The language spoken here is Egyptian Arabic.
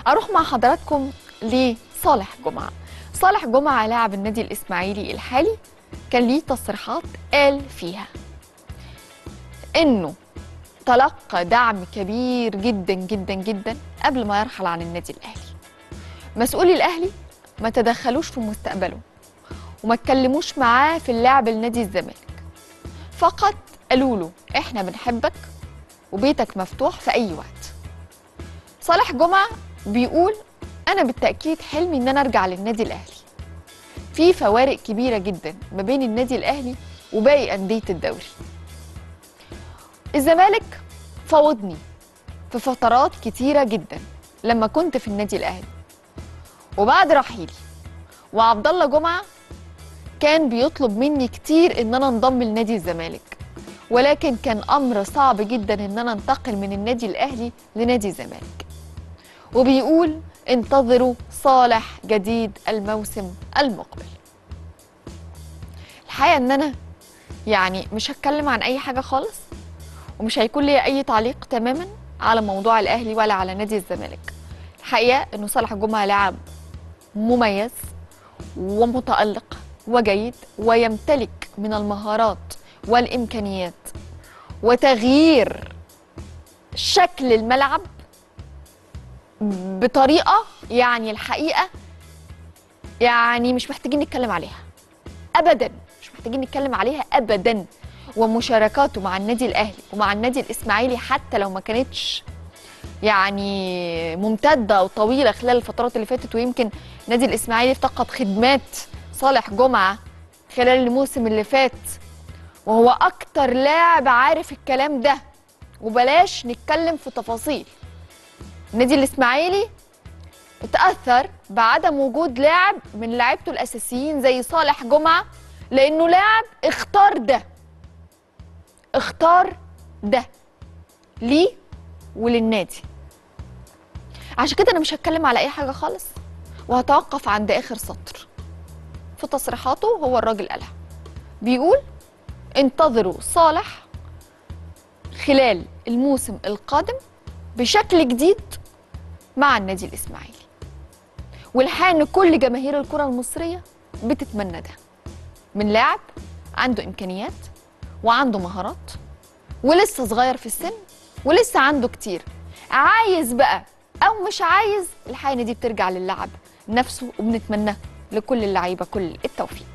اروح مع حضراتكم لصالح جمعه صالح جمعه لاعب النادي الاسماعيلي الحالي كان ليه تصريحات قال فيها انه تلقى دعم كبير جدا جدا جدا قبل ما يرحل عن النادي الاهلي مسؤولي الاهلي ما تدخلوش في مستقبله وما اتكلموش معاه في اللعب لنادي الزمالك فقط قالوا له احنا بنحبك وبيتك مفتوح في اي وقت صالح جمعه بيقول انا بالتاكيد حلمي ان انا ارجع للنادي الاهلي في فوارق كبيره جدا ما بين النادي الاهلي وباقي انديه الدوري الزمالك فوضني في فترات كتيره جدا لما كنت في النادي الاهلي وبعد رحيلي وعبد الله جمعه كان بيطلب مني كتير ان انا انضم لنادي الزمالك ولكن كان امر صعب جدا ان انا انتقل من النادي الاهلي لنادي الزمالك وبيقول انتظروا صالح جديد الموسم المقبل الحقيقه ان انا يعني مش هتكلم عن اي حاجه خالص ومش هيكون لي اي تعليق تماما على موضوع الاهلي ولا على نادي الزمالك الحقيقه انه صالح جمعه لاعب مميز ومتالق وجيد ويمتلك من المهارات والامكانيات وتغيير شكل الملعب بطريقه يعني الحقيقه يعني مش محتاجين نتكلم عليها ابدا مش محتاجين نتكلم عليها ابدا ومشاركاته مع النادي الاهلي ومع النادي الاسماعيلي حتى لو ما كانتش يعني ممتده او طويله خلال الفترات اللي فاتت ويمكن النادي الاسماعيلي افتقد خدمات صالح جمعه خلال الموسم اللي فات وهو اكتر لاعب عارف الكلام ده وبلاش نتكلم في تفاصيل النادي الاسماعيلي اتاثر بعدم وجود لاعب من لعيبته الاساسيين زي صالح جمعه لانه لاعب اختار ده اختار ده ليه وللنادي عشان كده انا مش هتكلم على اي حاجه خالص وهتوقف عند اخر سطر في تصريحاته هو الراجل قالها بيقول انتظروا صالح خلال الموسم القادم بشكل جديد مع النادي الاسماعيلي والحقيقه ان كل جماهير الكره المصريه بتتمنى ده من لاعب عنده امكانيات وعنده مهارات ولسه صغير في السن ولسه عنده كتير عايز بقى او مش عايز الحقيقه إن دي بترجع للاعب نفسه وبنتمنى لكل اللعيبه كل التوفيق